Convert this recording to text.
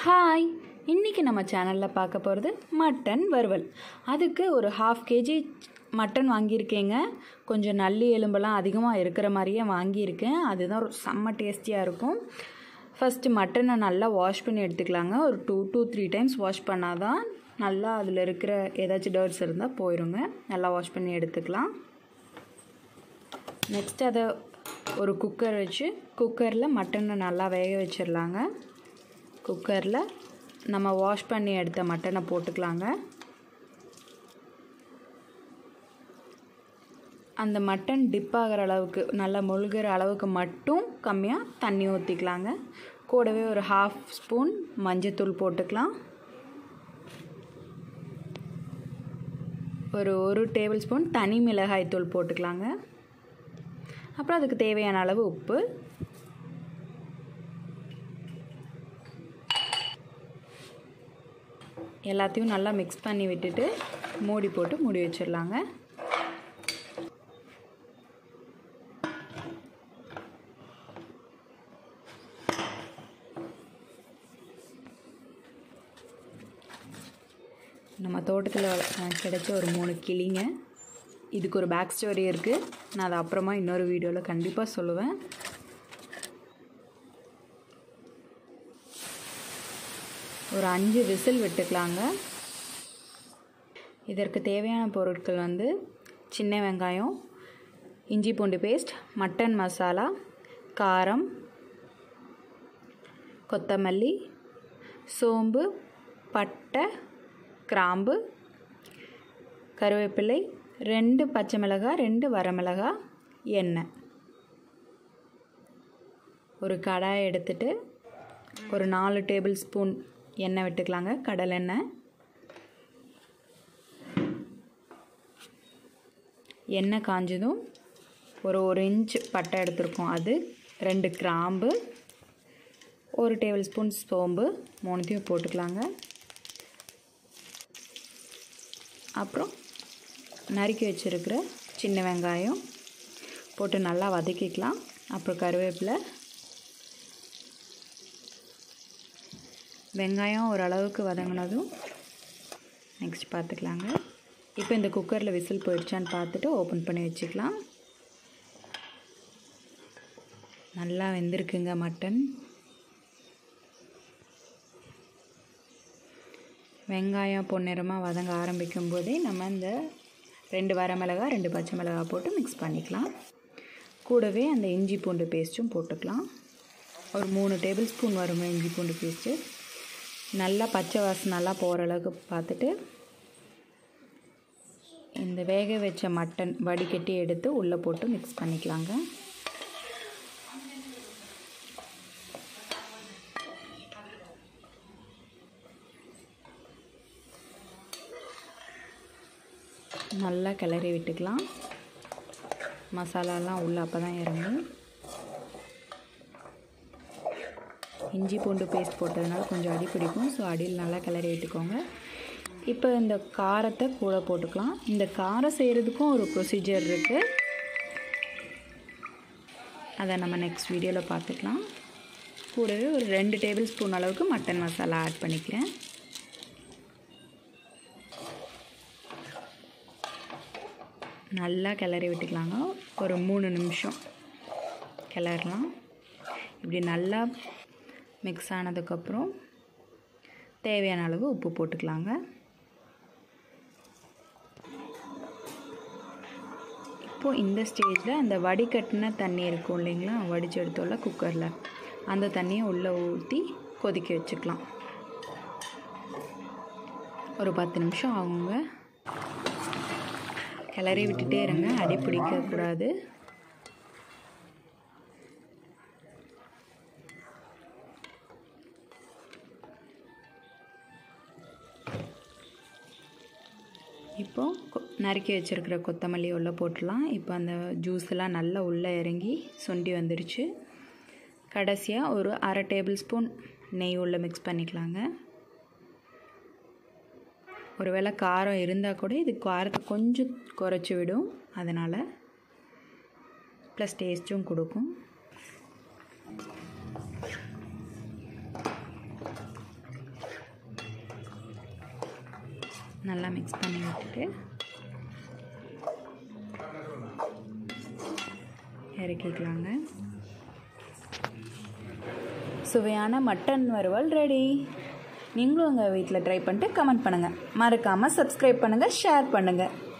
hi இன்றைக்கி நம்ம சேனலில் பார்க்க போகிறது மட்டன் வறுவல் அதுக்கு ஒரு ஹாஃப் கேஜி மட்டன் வாங்கியிருக்கேங்க கொஞ்சம் நல்லி எலும்பெல்லாம் அதிகமாக இருக்கிற மாதிரியே வாங்கியிருக்கேன் அதுதான் ஒரு செம்ம டேஸ்டியாக இருக்கும் ஃபஸ்ட்டு மட்டனை நல்லா வாஷ் பண்ணி எடுத்துக்கலாங்க ஒரு two two three times wash பண்ணால் தான் நல்லா அதில் இருக்கிற ஏதாச்சும் டர்ட்ஸ் இருந்தால் போயிடுங்க நல்லா வாஷ் பண்ணி எடுத்துக்கலாம் நெக்ஸ்ட் அதை ஒரு குக்கர் வச்சு குக்கரில் மட்டனை நல்லா வேக வச்சிடலாங்க குக்கரில் நம்ம வாஷ் பண்ணி எடுத்த மட்டனை போட்டுக்கலாங்க அந்த மட்டன் டிப் ஆகிற அளவுக்கு நல்லா முழுகிற அளவுக்கு மட்டும் கம்மியாக தண்ணி ஊற்றிக்கலாங்க கூடவே ஒரு ஹாஃப் ஸ்பூன் மஞ்சத்தூள் போட்டுக்கலாம் ஒரு ஒரு டேபிள் ஸ்பூன் தனி மிளகாய் தூள் போட்டுக்கலாங்க அப்புறம் அதுக்கு தேவையான அளவு உப்பு எல்லாத்தையும் நல்லா மிக்ஸ் பண்ணி விட்டுட்டு மூடி போட்டு மூடி வச்சிடலாங்க நம்ம தோட்டத்தில் கிடைச்ச ஒரு மூணு கிளிங்க இதுக்கு ஒரு பேக் ஸ்டோரி இருக்குது நான் அதை அப்புறமா இன்னொரு வீடியோவில் கண்டிப்பாக சொல்லுவேன் ஒரு அஞ்சு விசில் விட்டுக்கலாங்க இதற்கு தேவையான பொருட்கள் வந்து சின்ன வெங்காயம் இஞ்சி பூண்டு பேஸ்ட் மட்டன் மசாலா காரம் கொத்தமல்லி சோம்பு பட்டை கிராம்பு கருவேப்பிலை ரெண்டு பச்சை மிளகாய் ரெண்டு வரமிளகாய் எண்ணெய் ஒரு கடாய் எடுத்துட்டு ஒரு நாலு டேபிள் ஸ்பூன் எண்ணெய் விட்டுக்கலாங்க கடலெண்ணெய் எண்ணெய் காஞ்சதும் ஒரு ஒரு இன்ச் பட்டை எடுத்திருக்கோம் அது ரெண்டு கிராம்பு ஒரு டேபிள் ஸ்பூன் சோம்பு மூணுத்தையும் போட்டுக்கலாங்க அப்புறம் நறுக்கி வச்சுருக்கிற சின்ன வெங்காயம் போட்டு நல்லா வதக்கிக்கலாம் அப்புறம் கருவேப்பிலை வெங்காயம் ஓரளவுக்கு வதங்கினதும் நெக்ஸ்ட் பார்த்துக்கலாங்க இப்போ இந்த குக்கரில் விசில் போயிடுச்சான்னு பார்த்துட்டு ஓப்பன் பண்ணி வச்சுக்கலாம் நல்லா வெந்திருக்குங்க மட்டன் வெங்காயம் பொன்னிறமாக வதங்க ஆரம்பிக்கும் போதே நம்ம இந்த ரெண்டு வரமிளகா ரெண்டு பச்சை மிளகாய் போட்டு மிக்ஸ் பண்ணிக்கலாம் கூடவே அந்த இஞ்சி பூண்டு பேஸ்ட்டும் போட்டுக்கலாம் ஒரு மூணு டேபிள் ஸ்பூன் வருங்க இஞ்சி பூண்டு பேஸ்ட்டு நல்லா பச்சை வாசம் நல்லா போகிற அளவுக்கு பார்த்துட்டு இந்த வேக வச்ச மட்டன் வடிகட்டி எடுத்து உள்ளே போட்டு மிக்ஸ் பண்ணிக்கலாங்க நல்லா கிளறி விட்டுக்கலாம் மசாலாலாம் உள்ளே அப்போ தான் இறங்கும் இஞ்சி பூண்டு பேஸ்ட் போட்டதுனால கொஞ்சம் அடி பிடிக்கும் ஸோ அடியில் நல்லா கிளறி விட்டுக்கோங்க இப்போ இந்த காரத்தை கூட போட்டுக்கலாம் இந்த காரம் செய்கிறதுக்கும் ஒரு ப்ரொசீஜர் இருக்குது அதை நம்ம நெக்ஸ்ட் வீடியோவில் பார்த்துக்கலாம் கூடவே ஒரு ரெண்டு டேபிள் ஸ்பூன் அளவுக்கு மட்டன் மசாலா ஆட் பண்ணிக்கிறேன் நல்லா கிளறி விட்டுக்கலாங்க ஒரு மூணு நிமிஷம் கிளறலாம் இப்படி நல்லா மிக்ஸ் ஆனதுக்கப்புறம் தேவையான அளவு உப்பு போட்டுக்கலாங்க இப்போது இந்த ஸ்டேஜில் அந்த வடிகட்டின தண்ணி இருக்கும் இல்லைங்களா வடித்து எடுத்தோம்ல குக்கரில் அந்த தண்ணியை உள்ளே ஊற்றி கொதிக்க வச்சுக்கலாம் ஒரு பத்து நிமிஷம் ஆகுங்க கிளறி விட்டுட்டே இருங்க அடி பிடிக்கக்கூடாது இப்போது நறுக்கி வச்சுருக்கிற கொத்தமல்லி உள்ளே போட்டுடலாம் இப்போ அந்த ஜூஸ்லாம் நல்லா உள்ளே இறங்கி சுண்டி வந்துடுச்சு கடைசியாக ஒரு அரை டேபிள் ஸ்பூன் நெய் உள்ளே மிக்ஸ் பண்ணிக்கலாங்க ஒருவேளை காரம் இருந்தால் கூட இது காரத்தை கொஞ்சம் குறைச்சி விடும் அதனால் ப்ளஸ் டேஸ்ட்டும் கொடுக்கும் நல்லா மிக்ஸ் பண்ணி விட்டுட்டு இறக்கிக்கலாங்க சுவையான மட்டன் வறுவல் ரெடி நீங்களும் உங்கள் வீட்டில் ட்ரை பண்ணிட்டு கமெண்ட் பண்ணுங்கள் மறக்காமல் சப்ஸ்கிரைப் பண்ணுங்கள் ஷேர் பண்ணுங்கள்